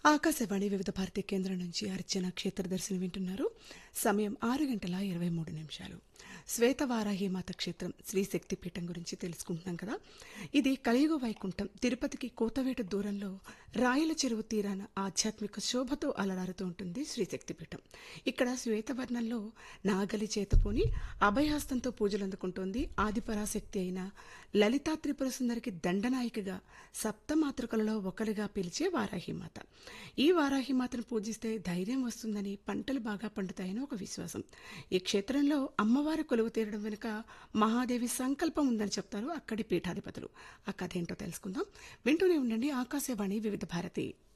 ఆకాశవాణి వివిధ భారతి కేంద్రం నుంచి అర్చన క్షేత్ర దర్శనం వింటున్నారు సమయం ఆరు గంటల ఇరవై మూడు నిమిషాలు శ్వేతవారాహిమాత క్షేత్రం శ్రీ శక్తిపీఠం గురించి తెలుసుకుంటున్నాం కదా ఇది కలియుగ వైకుంఠం తిరుపతికి కోతవేట దూరంలో రాయల చెరువు తీరాన ఆధ్యాత్మిక శోభతో అలరారుతూ ఉంటుంది శ్రీ శక్తిపీఠం ఇక్కడ శ్వేతవర్ణంలో నాగలి చేతపోని అభయహస్తంతో పూజలు అందుకుంటోంది ఆదిపరాశక్తి అయిన లలితా త్రిపుర సుందరికి దండనాయికగా సప్తమాతృకలలో ఒకరిగా పిలిచే వారాహిమాత ఈ వారాహిమాతను పూజిస్తే ధైర్యం వస్తుందని పంటలు బాగా పండుతాయని ఒక విశ్వాసం ఈ క్షేత్రంలో అమ్మవారి కొలువు తీరడం వెనుక మహాదేవి సంకల్పం ఉందని చెప్తారు అక్కడి పీఠాధిపతులు ఆ కథ ఏంటో తెలుసుకుందాం వింటూనే ఉండండి ఆకాశవాణి వివిధ భారతి